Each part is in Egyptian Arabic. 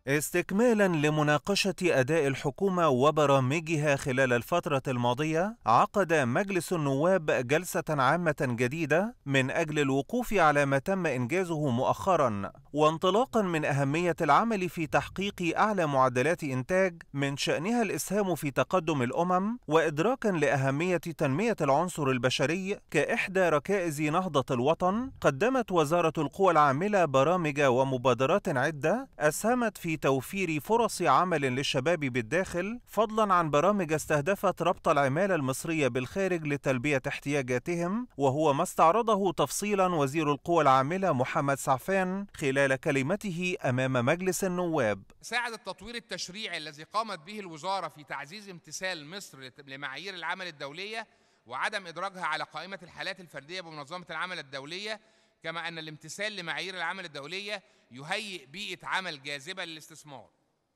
استكمالا لمناقشة أداء الحكومة وبرامجها خلال الفترة الماضية، عقد مجلس النواب جلسة عامة جديدة من أجل الوقوف على ما تم إنجازه مؤخرا، وانطلاقا من أهمية العمل في تحقيق أعلى معدلات إنتاج من شأنها الإسهام في تقدم الأمم، وإدراكا لأهمية تنمية العنصر البشري كإحدى ركائز نهضة الوطن، قدمت وزارة القوى العاملة برامج ومبادرات عدة أسهمت في توفير فرص عمل للشباب بالداخل فضلا عن برامج استهدفت ربط العمالة المصرية بالخارج لتلبية احتياجاتهم وهو ما استعرضه تفصيلا وزير القوى العاملة محمد سعفان خلال كلمته أمام مجلس النواب ساعد التطوير التشريعي الذي قامت به الوزارة في تعزيز امتثال مصر لمعايير العمل الدولية وعدم إدراجها على قائمة الحالات الفردية بمنظمة العمل الدولية كما أن الامتثال لمعايير العمل الدولية يهيئ بيئة عمل جاذبة للاستثمار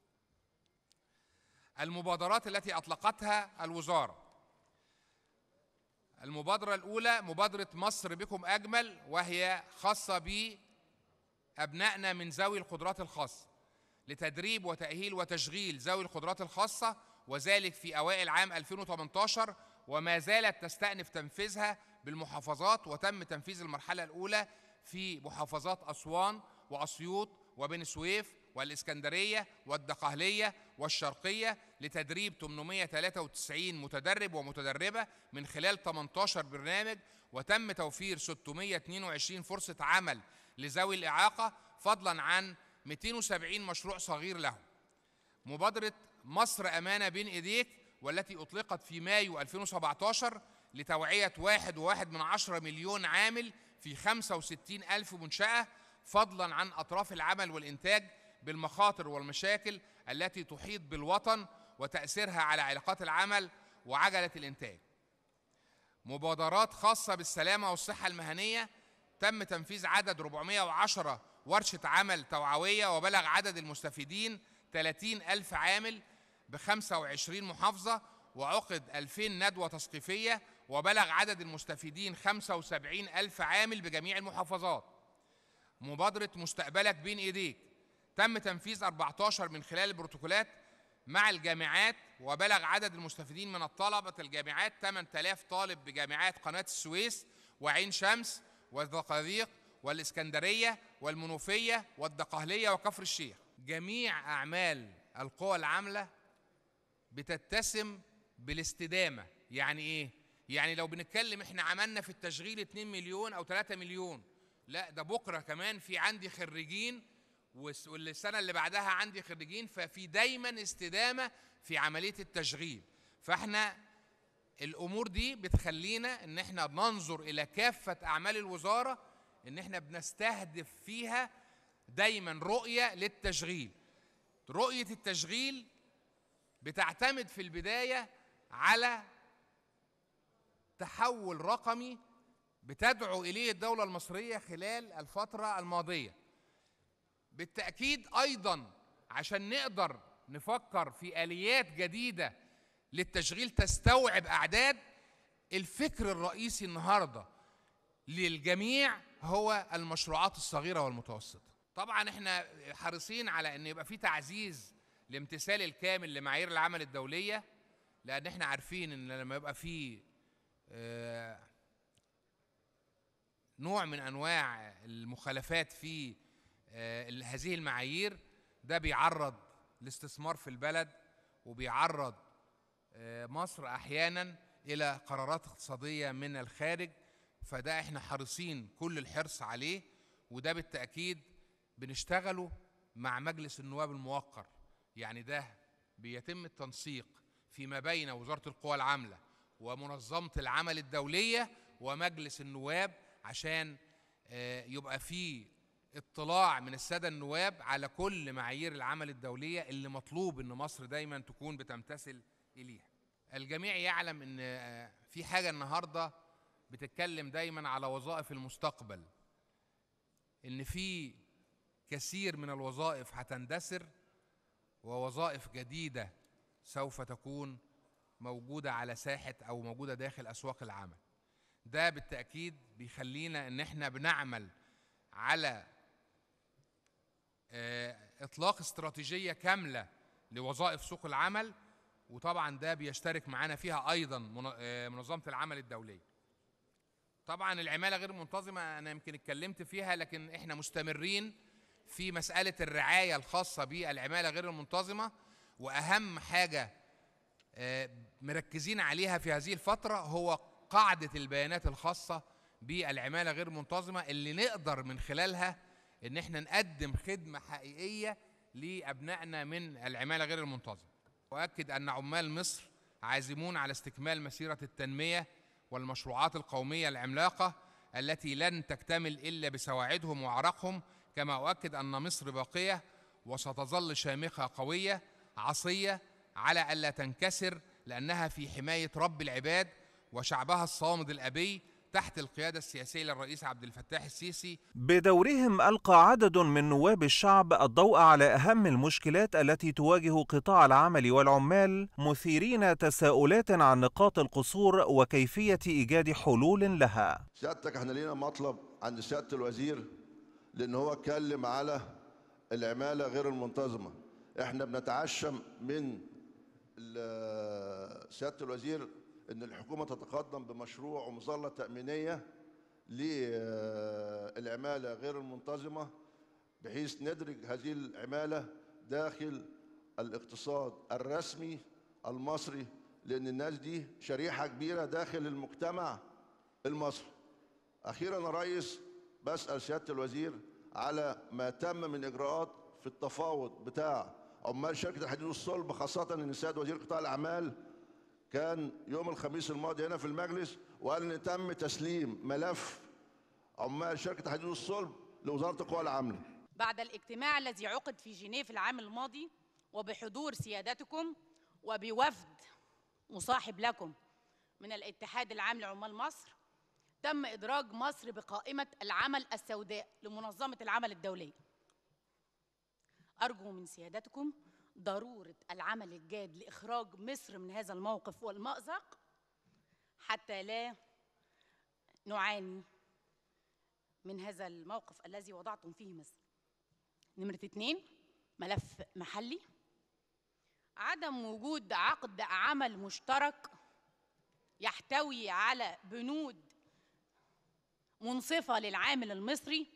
المبادرات التي أطلقتها الوزارة المبادرة الأولى مبادرة مصر بكم أجمل وهي خاصة بأبنائنا من ذوي القدرات الخاصة لتدريب وتأهيل وتشغيل ذوي القدرات الخاصة وذلك في أوائل عام 2018 وما زالت تستأنف تنفيذها بالمحافظات وتم تنفيذ المرحلة الأولى في محافظات أسوان وأسيوط وبني سويف والإسكندرية والدقهلية والشرقية لتدريب 893 متدرب ومتدربة من خلال 18 برنامج وتم توفير 622 فرصة عمل لذوي الإعاقة فضلا عن 270 مشروع صغير لهم مبادرة مصر أمانة بين إيديك والتي أطلقت في مايو 2017 لتوعية واحد وواحد من عشرة مليون عامل في 65 ألف منشأة فضلا عن أطراف العمل والإنتاج بالمخاطر والمشاكل التي تحيط بالوطن وتأثيرها على علاقات العمل وعجلة الإنتاج مبادرات خاصة بالسلامة والصحة المهنية تم تنفيذ عدد 410 ورشة عمل توعوية وبلغ عدد المستفيدين 30 ألف عامل ب 25 محافظة وعقد 2000 ندوة تثقيفية وبلغ عدد المستفيدين 75 ألف عامل بجميع المحافظات مبادرة مستقبلك بين إيديك تم تنفيذ 14 من خلال البروتوكولات مع الجامعات وبلغ عدد المستفيدين من الطلبة الجامعات 8000 طالب بجامعات قناة السويس وعين شمس والزقازيق والإسكندرية والمنوفية والدقهلية وكفر الشيخ جميع أعمال القوى العاملة بتتسم بالاستدامة يعني إيه؟ يعني لو بنتكلم إحنا عملنا في التشغيل 2 مليون أو 3 مليون لا ده بكرة كمان في عندي خريجين والسنة اللي بعدها عندي خريجين ففي دايما استدامة في عملية التشغيل فاحنا الأمور دي بتخلينا إن احنا ننظر إلى كافة أعمال الوزارة إن احنا بنستهدف فيها دايما رؤية للتشغيل رؤية التشغيل بتعتمد في البداية على تحول رقمي بتدعو إليه الدولة المصرية خلال الفترة الماضية بالتأكيد أيضا عشان نقدر نفكر في آليات جديدة للتشغيل تستوعب أعداد الفكر الرئيسي النهارده للجميع هو المشروعات الصغيرة والمتوسطة طبعا احنا حريصين على ان يبقى في تعزيز الامتثال الكامل لمعايير العمل الدولية لأن احنا عارفين ان لما يبقى في آه نوع من انواع المخالفات في آه هذه المعايير ده بيعرض الاستثمار في البلد وبيعرض آه مصر احيانا الى قرارات اقتصاديه من الخارج فده احنا حريصين كل الحرص عليه وده بالتاكيد بنشتغله مع مجلس النواب الموقر يعني ده بيتم التنسيق فيما بين وزاره القوى العامله ومنظمه العمل الدوليه ومجلس النواب عشان يبقى في اطلاع من الساده النواب على كل معايير العمل الدوليه اللي مطلوب ان مصر دايما تكون بتمتثل اليها. الجميع يعلم ان في حاجه النهارده بتتكلم دايما على وظائف المستقبل. ان في كثير من الوظائف هتندثر ووظائف جديده سوف تكون موجوده على ساحه او موجوده داخل اسواق العمل. ده بالتأكيد بيخلينا إن إحنا بنعمل على اطلاق استراتيجيه كامله لوظائف سوق العمل وطبعا ده بيشترك معانا فيها ايضا من- آه، منظمه العمل الدوليه طبعا العماله غير المنتظمه انا يمكن اتكلمت فيها لكن احنا مستمرين في مساله الرعايه الخاصه بالعماله غير المنتظمه واهم حاجه آه، مركزين عليها في هذه الفتره هو قاعده البيانات الخاصه بالعماله غير المنتظمه اللي نقدر من خلالها ان احنا نقدم خدمه حقيقيه لابنائنا من العماله غير المنتظمه واكد ان عمال مصر عازمون على استكمال مسيره التنميه والمشروعات القوميه العملاقه التي لن تكتمل الا بسواعدهم وعرقهم كما اؤكد ان مصر باقيه وستظل شامخه قويه عصيه على الا تنكسر لانها في حمايه رب العباد وشعبها الصامد الابي تحت القياده السياسيه للرئيس عبد الفتاح السيسي بدورهم ألقى عدد من نواب الشعب الضوء على أهم المشكلات التي تواجه قطاع العمل والعمال مثيرين تساؤلات عن نقاط القصور وكيفية إيجاد حلول لها سيادتك احنا لينا مطلب عند سياده الوزير لان هو اتكلم على العماله غير المنتظمه احنا بنتعشم من ال- سياده الوزير ان الحكومه تتقدم بمشروع ومظله تامينيه للعماله غير المنتظمه بحيث ندرج هذه العماله داخل الاقتصاد الرسمي المصري لان الناس دي شريحه كبيره داخل المجتمع المصري اخيرا يا ريس بسال سياده الوزير على ما تم من اجراءات في التفاوض بتاع عمال شركه الحديد والصلب خاصه ان السيد وزير قطاع الاعمال كان يوم الخميس الماضي هنا في المجلس وقال ان تم تسليم ملف عمال شركه الحديد والصلب لوزاره القوى العامله بعد الاجتماع الذي عقد في جنيف العام الماضي وبحضور سيادتكم وبوفد مصاحب لكم من الاتحاد العام لعمال مصر تم إدراج مصر بقائمة العمل السوداء لمنظمة العمل الدولية أرجو من سيادتكم ضرورة العمل الجاد لإخراج مصر من هذا الموقف والمأزق حتى لا نعاني من هذا الموقف الذي وضعتم فيه مصر نمرة اتنين ملف محلي عدم وجود عقد عمل مشترك يحتوي على بنود منصفة للعامل المصري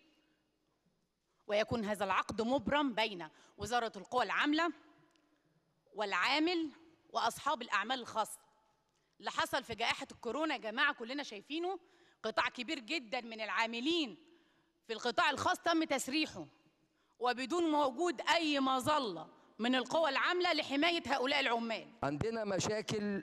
ويكون هذا العقد مبرم بين وزارة القوى العاملة والعامل وأصحاب الأعمال الخاصة اللي حصل في جائحة الكورونا يا جماعة كلنا شايفينه قطاع كبير جدا من العاملين في القطاع الخاص تم تسريحه وبدون وجود أي مظلة من القوى العاملة لحماية هؤلاء العمال عندنا مشاكل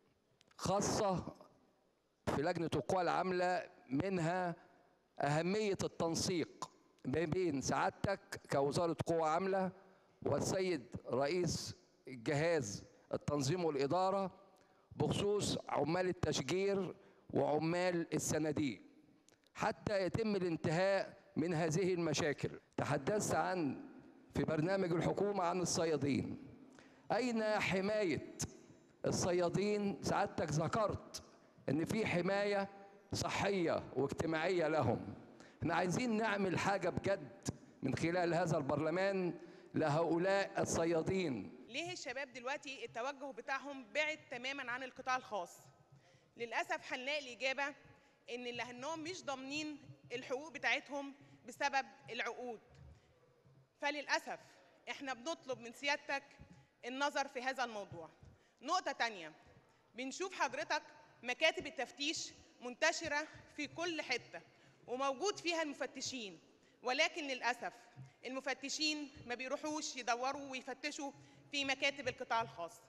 خاصة في لجنة القوى العاملة منها أهمية التنسيق ما بين سعادتك كوزارة قوى عاملة والسيد رئيس الجهاز التنظيم والإدارة بخصوص عمال التشجير وعمال الصناديق حتى يتم الانتهاء من هذه المشاكل تحدثت عن في برنامج الحكومة عن الصيادين أين حماية الصيادين سعادتك ذكرت ان في حمايه صحيه واجتماعيه لهم احنا عايزين نعمل حاجه بجد من خلال هذا البرلمان لهؤلاء الصيادين ليه الشباب دلوقتي التوجه بتاعهم بعد تماما عن القطاع الخاص للاسف هنلاقي الاجابه ان لانهم مش ضامنين الحقوق بتاعتهم بسبب العقود فللاسف احنا بنطلب من سيادتك النظر في هذا الموضوع نقطه تانية بنشوف حضرتك مكاتب التفتيش منتشره في كل حته وموجود فيها المفتشين ولكن للاسف المفتشين ما بيروحوش يدوروا ويفتشوا في مكاتب القطاع الخاص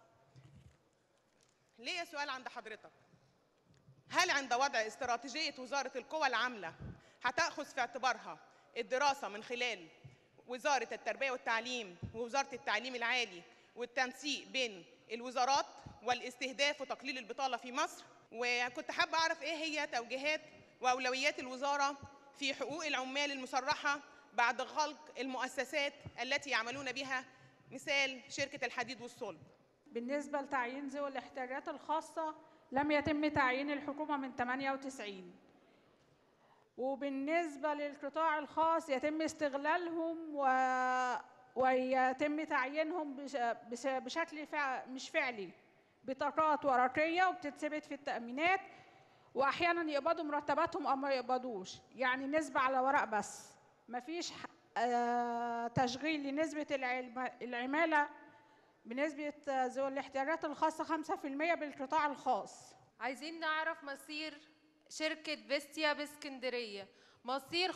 ليا سؤال عند حضرتك هل عند وضع استراتيجيه وزاره القوى العامله هتاخذ في اعتبارها الدراسه من خلال وزاره التربيه والتعليم ووزاره التعليم العالي والتنسيق بين الوزارات والاستهداف وتقليل البطاله في مصر وكنت حابه اعرف ايه هي توجيهات واولويات الوزاره في حقوق العمال المسرحه بعد غلق المؤسسات التي يعملون بها مثال شركه الحديد والصلب بالنسبة لتعيين ذوي الاحتياجات الخاصة لم يتم تعيين الحكومة من 98 وبالنسبة للقطاع الخاص يتم استغلالهم و... ويتم تعيينهم بش- بش- بشكل فع- مش فعلي بطاقات ورقية وبتتثبت في التأمينات وأحيانا يقبضوا مرتباتهم أو ما يقبضوش يعني نسبة على ورق بس مفيش ح- آه، تشغيل لنسبة العلم- العمالة بنسبة آه، ذوي الاحتياجات الخاصة 5% بالقطاع الخاص عايزين نعرف مصير شركة فيستيا باسكندرية مصير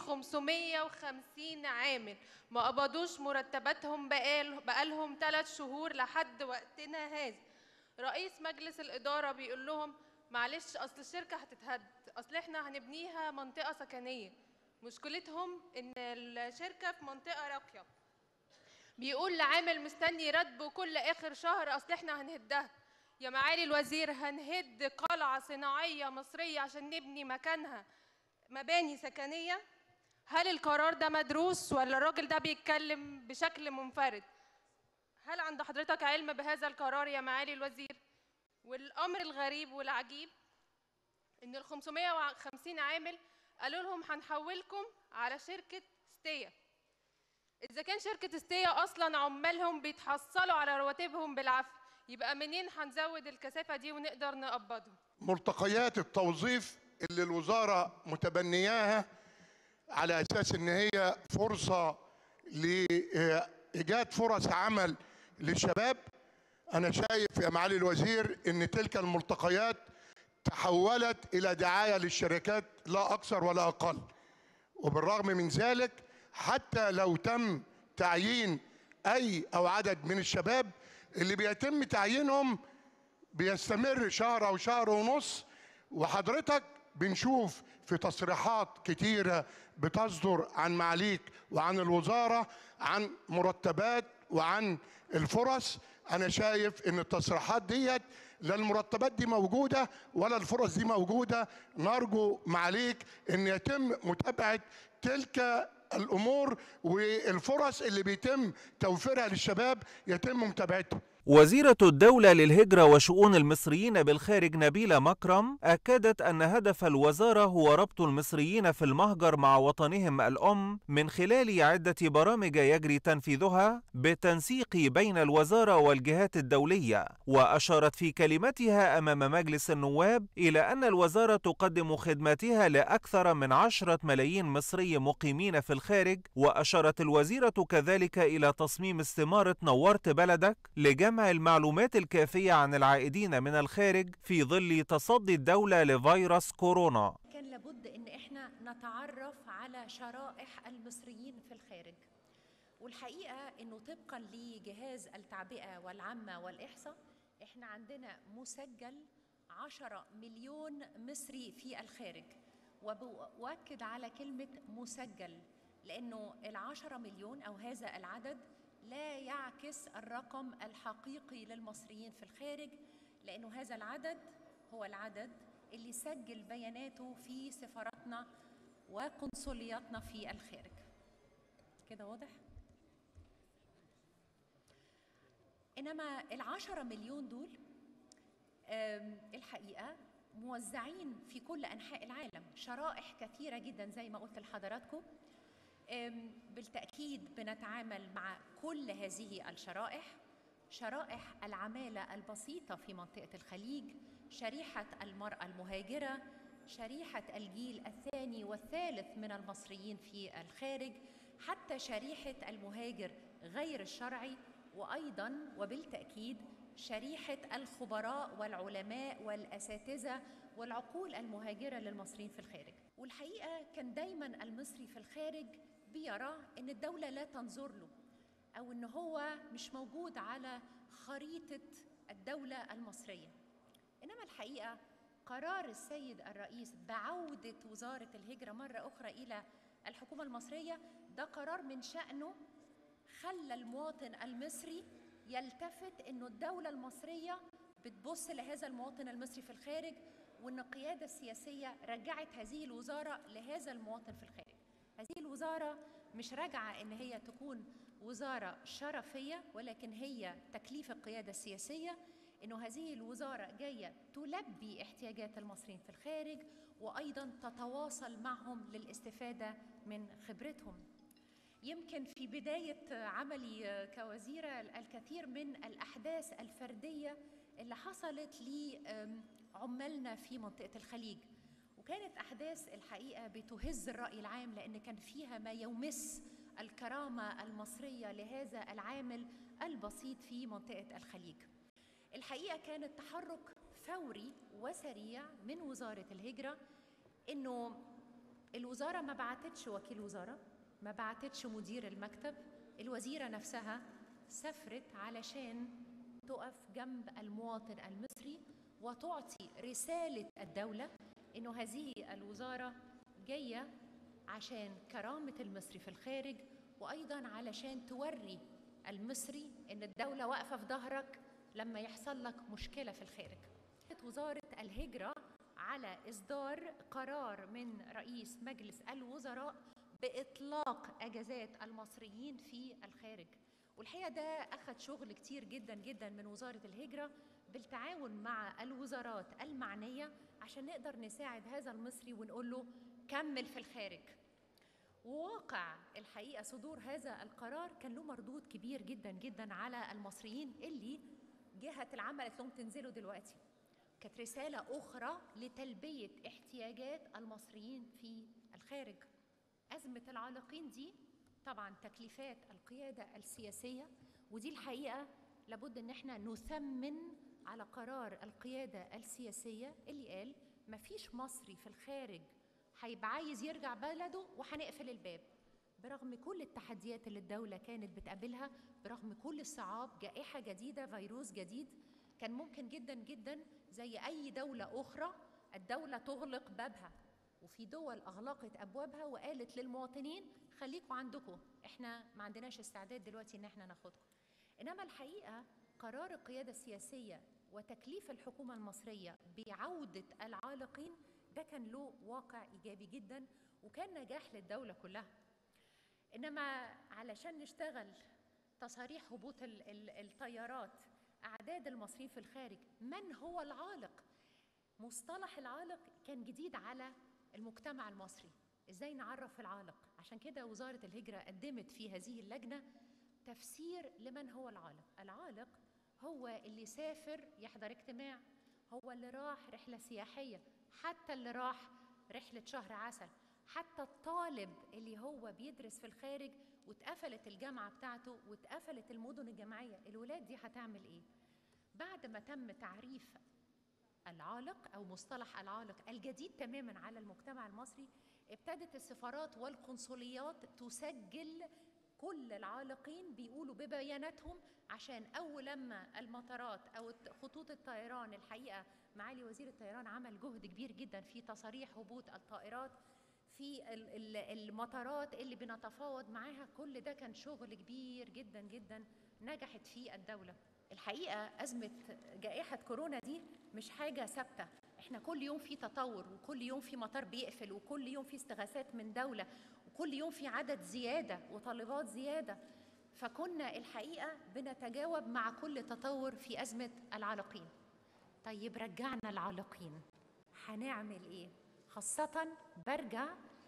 550 عامل ما قبضوش مرتباتهم بقال بقالهم ثلاث شهور لحد وقتنا هذا رئيس مجلس الإدارة بيقول لهم معلش أصل الشركة هتتهد أصل إحنا هنبنيها منطقة سكنية مشكلتهم إن الشركة في منطقة راقية بيقول لعامل مستني راتبه كل آخر شهر أصل إحنا هنهدها يا معالي الوزير هنهد قلعة صناعية مصرية عشان نبني مكانها مباني سكنية هل القرار ده مدروس ولا الراجل ده بيتكلم بشكل منفرد هل عند حضرتك علم بهذا القرار يا معالي الوزير والأمر الغريب والعجيب إن ال 550 عامل قالوا لهم هنحولكم على شركة ستيا إذا كان شركة ستيا أصلا عمالهم بيتحصلوا على رواتبهم بالعافية يبقى منين هنزود الكثافة دي ونقدر نقبضهم ملتقيات التوظيف اللي الوزارة متبنياها على أساس إن هي فرصة لإيجاد فرص عمل للشباب أنا شايف يا معالي الوزير إن تلك الملتقيات تحولت إلى دعاية للشركات لا أكثر ولا أقل وبالرغم من ذلك حتى لو تم تعيين أي أو عدد من الشباب اللي بيتم تعيينهم بيستمر شهر او شهر ونص وحضرتك بنشوف في تصريحات كتيرة بتصدر عن معاليك وعن الوزارة عن مرتبات وعن الفرص أنا شايف إن التصريحات ديت لا المرتبات دي موجودة ولا الفرص دي موجودة نرجو معاليك إن يتم متابعة تلك الأمور والفرص اللي بيتم توفيرها للشباب يتم متابعتها وزيرة الدولة للهجرة وشؤون المصريين بالخارج نبيلة مكرم أكدت أن هدف الوزارة هو ربط المصريين في المهجر مع وطنهم الأم من خلال عدة برامج يجري تنفيذها بالتنسيق بين الوزارة والجهات الدولية وأشارت في كلمتها أمام مجلس النواب إلى أن الوزارة تقدم خدماتها لأكثر من عشرة ملايين مصري مقيمين في الخارج وأشارت الوزيرة كذلك إلى تصميم استمارة نورت بلدك لجمع المعلومات الكافية عن العائدين من الخارج في ظل تصدي الدولة لفيروس كورونا كان لابد ان احنا نتعرف على شرائح المصريين في الخارج والحقيقه انه طبقا لجهاز التعبئه والعامه والاحصاء احنا عندنا مسجل 10 مليون مصري في الخارج وبؤكد على كلمه مسجل لانه العشرة مليون او هذا العدد لا يعكس الرقم الحقيقي للمصريين في الخارج لانه هذا العدد هو العدد اللي سجل بياناته في سفاراتنا وقنصلياتنا في الخارج كده واضح انما العشرة مليون دول آم، الحقيقه موزعين في كل انحاء العالم شرائح كثيره جدا زي ما قلت لحضراتكم آم، بالتاكيد بنتعامل مع كل هذه الشرائح شرائح العماله البسيطه في منطقه الخليج شريحه المراه المهاجره شريحه الجيل الثاني والثالث من المصريين في الخارج حتى شريحه المهاجر غير الشرعي وايضا وبالتاكيد شريحه الخبراء والعلماء والاساتذه والعقول المهاجره للمصريين في الخارج والحقيقه كان دايما المصري في الخارج بيرى ان الدوله لا تنظر له او ان هو مش موجود على خريطه الدوله المصريه انما الحقيقه قرار السيد الرئيس بعوده وزاره الهجره مره اخرى الى الحكومه المصريه ده قرار من شانه خلى المواطن المصري يلتفت انه الدوله المصريه بتبص لهذا المواطن المصري في الخارج وان القياده السياسيه رجعت هذه الوزاره لهذا المواطن في الخارج هذه الوزاره مش راجعه ان هي تكون وزاره شرفيه ولكن هي تكليف القياده السياسيه انه هذه الوزاره جايه تلبي احتياجات المصريين في الخارج وايضا تتواصل معهم للاستفاده من خبرتهم يمكن في بداية عملي كوزيرة الكثير من الأحداث الفردية اللي حصلت لعمالنا في منطقة الخليج وكانت أحداث الحقيقة بتهز الرأي العام لأن كان فيها ما يمس الكرامة المصرية لهذا العامل البسيط في منطقة الخليج الحقيقة كان التحرك فوري وسريع من وزارة الهجرة إنه الوزارة ما بعتتش وكيل وزارة ما بعتتش مدير المكتب الوزيرة نفسها سافرت علشان تقف جنب المواطن المصري وتعطي رسالة الدولة إنه هذه الوزارة جاية عشان كرامة المصري في الخارج وأيضا علشان توري المصري إن الدولة واقفة في ظهرك لما يحصل لك مشكلة في الخارج وزارة الهجرة على إصدار قرار من رئيس مجلس الوزراء بإطلاق أجازات المصريين في الخارج والحقيقة ده أخذ شغل كتير جدا جدا من وزارة الهجرة بالتعاون مع الوزارات المعنية عشان نقدر نساعد هذا المصري ونقول له كمل في الخارج وواقع الحقيقة صدور هذا القرار كان له مردود كبير جدا جدا على المصريين اللي جهة العمل قالت لهم تنزلوا دلوقتي كانت رسالة أخرى لتلبية احتياجات المصريين في الخارج أزمة العالقين دي طبعا تكليفات القيادة السياسية ودي الحقيقة لابد ان احنا نثمن على قرار القيادة السياسية اللي قال مفيش مصري في الخارج هيبقى عايز يرجع بلده وهنقفل الباب برغم كل التحديات اللي الدولة كانت بتقابلها برغم كل الصعاب جائحة جديدة فيروس جديد كان ممكن جدا جدا زي أي دولة أخرى الدولة تغلق بابها وفي دول أغلقت أبوابها وقالت للمواطنين خليكم عندكم إحنا ما عندناش استعداد دلوقتي إن إحنا ناخدكم إنما الحقيقة قرار القيادة السياسية وتكليف الحكومة المصرية بعودة العالقين ده كان له واقع إيجابي جدا وكان نجاح للدولة كلها إنما علشان نشتغل تصاريح هبوط ال- ال- الطيارات أعداد المصريين في الخارج من هو العالق مصطلح العالق كان جديد على المجتمع المصري ازاي نعرف العالق عشان كده وزارة الهجرة قدمت في هذه اللجنة تفسير لمن هو العالق العالق هو اللي سافر يحضر اجتماع هو اللي راح رحلة سياحية حتى اللي راح رحلة شهر عسل حتى الطالب اللي هو بيدرس في الخارج واتقفلت الجامعة بتاعته واتقفلت المدن الجامعية الولاد دي هتعمل ايه بعد ما تم تعريف العالق او مصطلح العالق الجديد تماما على المجتمع المصري ابتدت السفارات والقنصليات تسجل كل العالقين بيقولوا ببياناتهم عشان اول لما المطارات او خطوط الطيران الحقيقه معالي وزير الطيران عمل جهد كبير جدا في تصاريح هبوط الطائرات في ال- ال- المطارات اللي بنتفاوض معاها كل ده كان شغل كبير جدا جدا نجحت فيه الدوله الحقيقه ازمه جائحه كورونا دي مش حاجه ثابته احنا كل يوم في تطور وكل يوم في مطار بيقفل وكل يوم في استغاثات من دوله وكل يوم في عدد زياده وطالبات زياده فكنا الحقيقه بنتجاوب مع كل تطور في ازمه العالقين طيب رجعنا العالقين هنعمل ايه خاصه برجع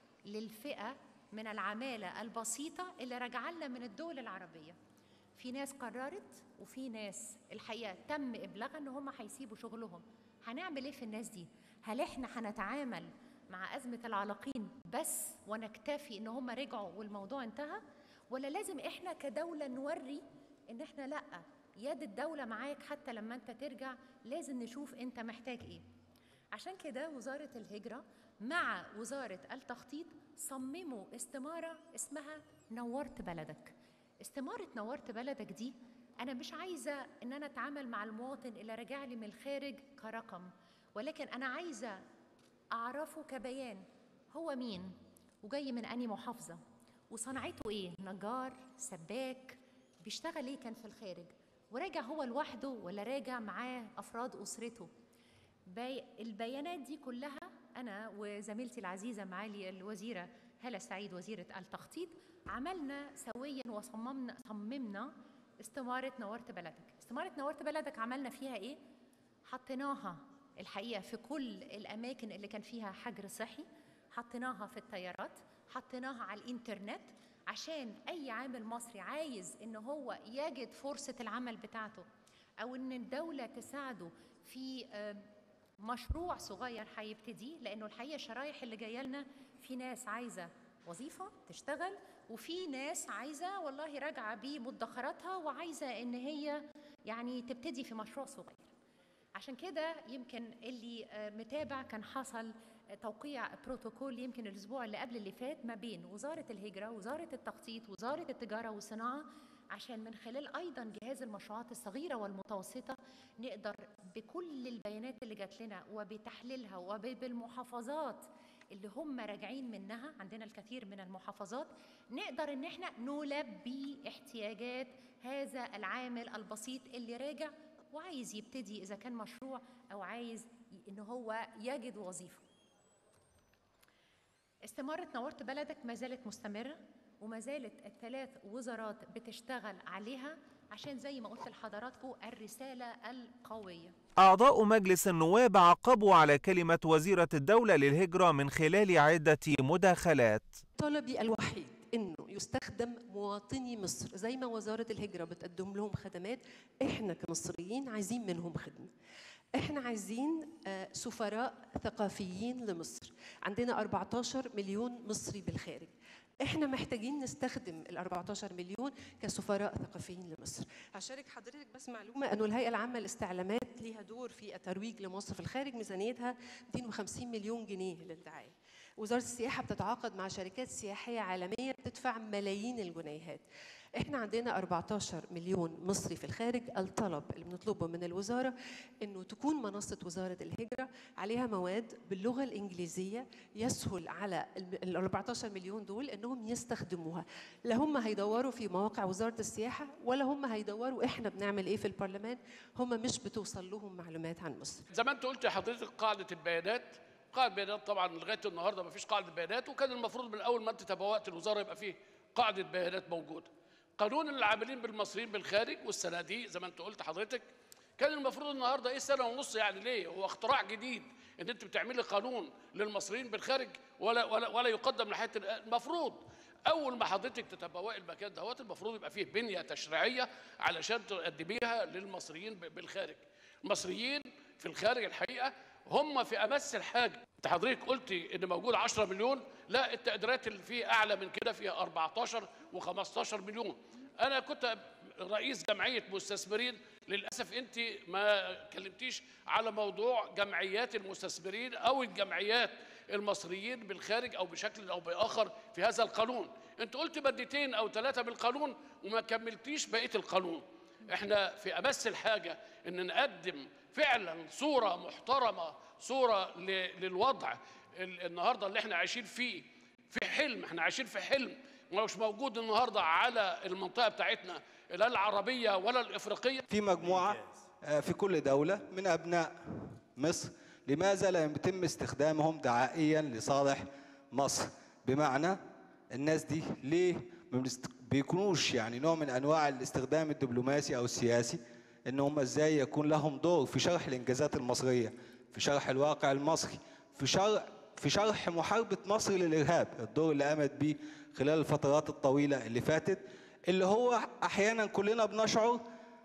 للفئه من العماله البسيطه اللي راجعه لنا من الدول العربيه في ناس قررت وفي ناس الحقيقه تم ابلاغها ان هم هيسيبوا شغلهم هنعمل ايه في الناس دي هل احنا هنتعامل مع ازمه العالقين بس ونكتفي ان هم رجعوا والموضوع انتهى ولا لازم احنا كدوله نوري ان احنا لا يد الدوله معاك حتى لما انت ترجع لازم نشوف انت محتاج ايه عشان كده وزاره الهجره مع وزاره التخطيط صمموا استماره اسمها نورت بلدك استمارة نورت بلدك دي أنا مش عايزة إن أنا أتعامل مع المواطن اللي راجع لي من الخارج كرقم ولكن أنا عايزة أعرفه كبيان هو مين وجاي من أنهي محافظة وصنعته إيه نجار سباك بيشتغل إيه كان في الخارج وراجع هو لوحده ولا راجع معاه أفراد أسرته بي... البيانات دي كلها أنا وزميلتي العزيزة معالي الوزيرة هالة سعيد وزيرة التخطيط عملنا سويا وصممنا صممنا استمارة نورت بلدك استمارة نورت بلدك عملنا فيها إيه؟ حطيناها الحقيقة في كل الأماكن اللي كان فيها حجر صحي حطيناها في الطيارات حطيناها على الإنترنت عشان اي عامل مصري عايز ان هو يجد فرصه العمل بتاعته او ان الدوله تساعده في آه، مشروع صغير هيبتديه لانه الحقيقه الشرايح اللي جايه لنا في ناس عايزه وظيفه تشتغل وفي ناس عايزه والله راجعه بمدخراتها وعايزه ان هي يعني تبتدي في مشروع صغير عشان كده يمكن اللي آه، متابع كان حصل آه، توقيع بروتوكول يمكن الاسبوع اللي قبل اللي فات ما بين وزاره الهجره وزاره التخطيط وزاره التجاره والصناعه عشان من خلال ايضا جهاز المشروعات الصغيره والمتوسطه نقدر بكل البيانات اللي جات لنا وبتحليلها وبالمحافظات اللي هم راجعين منها عندنا الكثير من المحافظات نقدر ان احنا نلبي احتياجات هذا العامل البسيط اللي راجع وعايز يبتدي اذا كان مشروع او عايز ي- ان هو يجد وظيفه استمارة نورت بلدك ما زالت مستمرة وما زالت الثلاث وزارات بتشتغل عليها عشان زي ما قلت لحضراتكم الرسالة القوية أعضاء مجلس النواب عقبوا على كلمة وزيرة الدولة للهجرة من خلال عدة مداخلات طلبي الوحيد انه يستخدم مواطني مصر زي ما وزاره الهجره بتقدم لهم خدمات احنا كمصريين عايزين منهم خدمه احنا عايزين آه، سفراء ثقافيين لمصر عندنا 14 مليون مصري بالخارج احنا محتاجين نستخدم ال 14 مليون كسفراء ثقافيين لمصر هشارك حضرتك بس معلومه انه الهيئه العامه للاستعلامات ليها دور في الترويج لمصر في الخارج ميزانيتها 250 مليون جنيه للدعايه وزاره السياحه بتتعاقد مع شركات سياحيه عالميه بتدفع ملايين الجنيهات احنا عندنا 14 مليون مصري في الخارج الطلب اللي بنطلبه من الوزاره انه تكون منصه وزاره الهجره عليها مواد باللغه الانجليزيه يسهل على ال 14 مليون دول انهم يستخدموها لا هم هيدوروا في مواقع وزاره السياحه ولا هم هيدوروا احنا بنعمل ايه في البرلمان هم مش بتوصل لهم معلومات عن مصر زي ما انت قلت يا حضرتك قاعده البيانات قاعده بيانات طبعا لغايه النهارده ما فيش قاعده بيانات وكان المفروض من اول ما انت تبوأت الوزاره يبقى فيه قاعده بيانات موجوده قانون العاملين بالمصريين بالخارج والصناديق زي ما انت قلت حضرتك كان المفروض النهارده ايه سنه ونص يعني ليه هو اختراع جديد ان انت بتعملي قانون للمصريين بالخارج ولا ولا ولا يقدم لحياه المفروض اول ما حضرتك تتبوأ المكان دوت المفروض يبقى فيه بنيه تشريعيه علشان تقدميها للمصريين ب- بالخارج المصريين في الخارج الحقيقه هم في امس الحاجه انت حضرتك قلتي ان موجود 10 مليون لا التقديرات اللي فيه اعلى من كده فيها 14 و15 مليون انا كنت رئيس جمعيه مستثمرين للاسف انت ما كلمتيش على موضوع جمعيات المستثمرين او الجمعيات المصريين بالخارج او بشكل او باخر في هذا القانون انت قلت مادتين او ثلاثه بالقانون وما كملتيش بقيه القانون احنا في امس الحاجه ان نقدم فعلا صوره محترمه صوره ل- للوضع ال- النهارده اللي احنا عايشين فيه في حلم احنا عايشين في حلم مش موجود النهارده على المنطقه بتاعتنا لا العربيه ولا الافريقيه في مجموعة آه، في كل دولة من أبناء مصر لماذا لا يتم استخدامهم دعائيا لصالح مصر بمعنى الناس دي ليه ما بنست- بيكونوش يعني نوع من أنواع الاستخدام الدبلوماسي أو السياسي إن هم إزاي يكون لهم دور في شرح الإنجازات المصرية في شرح الواقع المصري في شرح في شرح محاربة مصر للإرهاب الدور اللي قامت بيه خلال الفترات الطويلة اللي فاتت اللي هو أحيانا كلنا بنشعر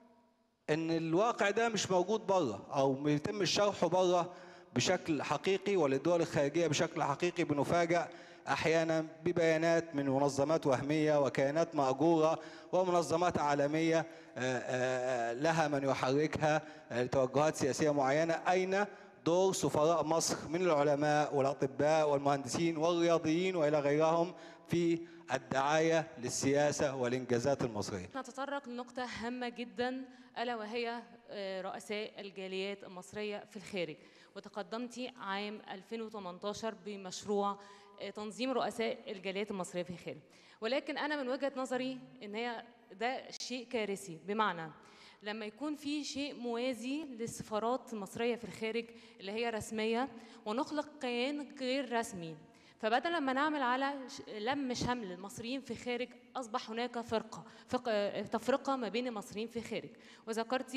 ان الواقع ده مش موجود بره او ما يتمش شرحه بره بشكل حقيقي وللدول الخارجيه بشكل حقيقي بنفاجأ احيانا ببيانات من منظمات وهميه وكيانات ماجوره ومنظمات عالميه آه، آه، لها من يحركها آه، لتوجهات سياسيه معينه اين دور سفراء مصر من العلماء والاطباء والمهندسين والرياضيين والى غيرهم في الدعايه للسياسه والانجازات المصريه نتطرق لنقطة هامة جدا ألا وهي آه، رؤساء الجاليات المصرية في الخارج وتقدمت عام 2018 بمشروع آه، تنظيم رؤساء الجاليات المصرية في الخارج ولكن أنا من وجهة نظري إن هي ده شيء كارثي بمعنى لما يكون في شيء موازي للسفارات المصرية في الخارج اللي هي رسمية ونخلق كيان غير رسمي فبدل ما نعمل على ش- لم شمل المصريين في خارج اصبح هناك فرقه فق... تفرقه ما بين المصريين في خارج وذكرتي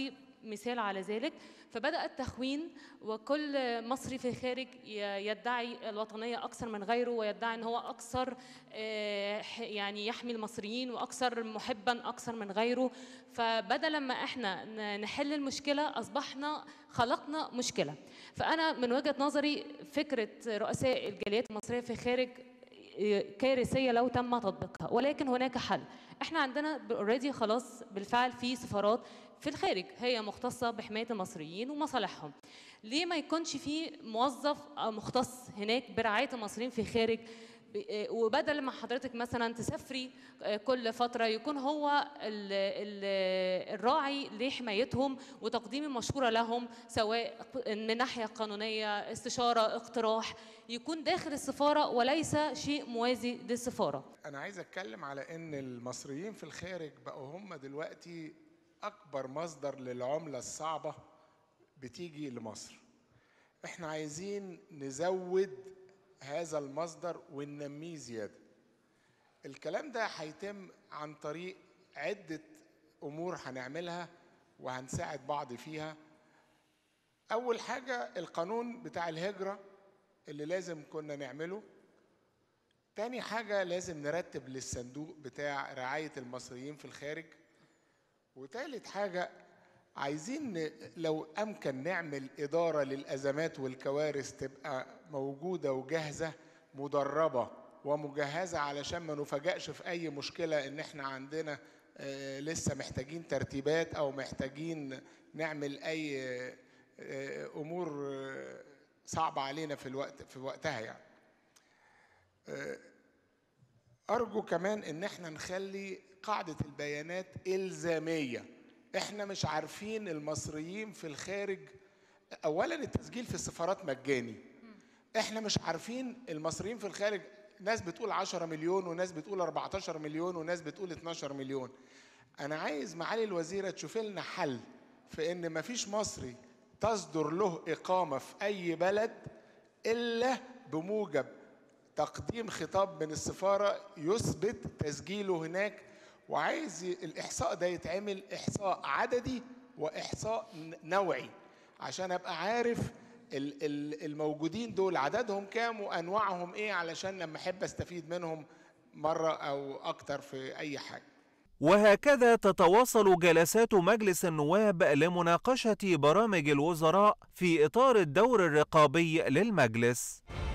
مثال على ذلك فبدأ التخوين وكل مصري في الخارج ي- يدعي الوطنية أكثر من غيره ويدعي أن هو أكثر آه، ح- يعني يحمي المصريين وأكثر محبا أكثر من غيره فبدل ما احنا ن- نحل المشكلة أصبحنا خلقنا مشكلة فأنا من وجهة نظري فكرة رؤساء الجاليات المصرية في الخارج كارثيه لو تم تطبيقها ولكن هناك حل احنا عندنا اوريدي خلاص بالفعل في سفارات في الخارج هي مختصه بحمايه المصريين ومصالحهم ليه ما يكونش في موظف آه، مختص هناك برعايه المصريين في الخارج ب- آه، وبدل ما حضرتك مثلا تسافري آه، كل فتره يكون هو ال- ال- الراعي لحمايتهم وتقديم المشوره لهم سواء من ناحيه قانونيه استشاره اقتراح يكون داخل السفاره وليس شيء موازي للسفاره أنا عايز أتكلم على إن المصريين في الخارج بقوا هم دلوقتي أكبر مصدر للعملة الصعبة بتيجي لمصر. إحنا عايزين نزود هذا المصدر وننميه زيادة. الكلام ده هيتم عن طريق عدة أمور هنعملها وهنساعد بعض فيها. أول حاجة القانون بتاع الهجرة اللي لازم كنا نعمله تاني حاجة لازم نرتب للصندوق بتاع رعاية المصريين في الخارج وتالت حاجة عايزين ن- لو أمكن نعمل إدارة للأزمات والكوارث تبقى موجودة وجاهزة مدربة ومجهزة علشان ما نفاجئش في أي مشكلة إن إحنا عندنا آه، لسه محتاجين ترتيبات أو محتاجين نعمل أي آه، آه، أمور آه، صعبة علينا في الوقت في وقتها يعني. آه، أرجو كمان إن إحنا نخلي قاعدة البيانات إلزامية. إحنا مش عارفين المصريين في الخارج أولاً التسجيل في السفارات مجاني. إحنا مش عارفين المصريين في الخارج ناس بتقول 10 مليون وناس بتقول 14 مليون وناس بتقول 12 مليون. أنا عايز معالي الوزيرة تشوف لنا حل في إن مفيش مصري تصدر له إقامة في أي بلد إلا بموجب تقديم خطاب من السفارة يثبت تسجيله هناك وعايز ي- الإحصاء ده يتعمل إحصاء عددي وإحصاء ن- نوعي عشان أبقى عارف ال- ال- الموجودين دول عددهم كام وأنواعهم إيه علشان لما أحب أستفيد منهم مرة أو أكتر في أي حاجة وهكذا تتواصل جلسات مجلس النواب لمناقشة برامج الوزراء في إطار الدور الرقابي للمجلس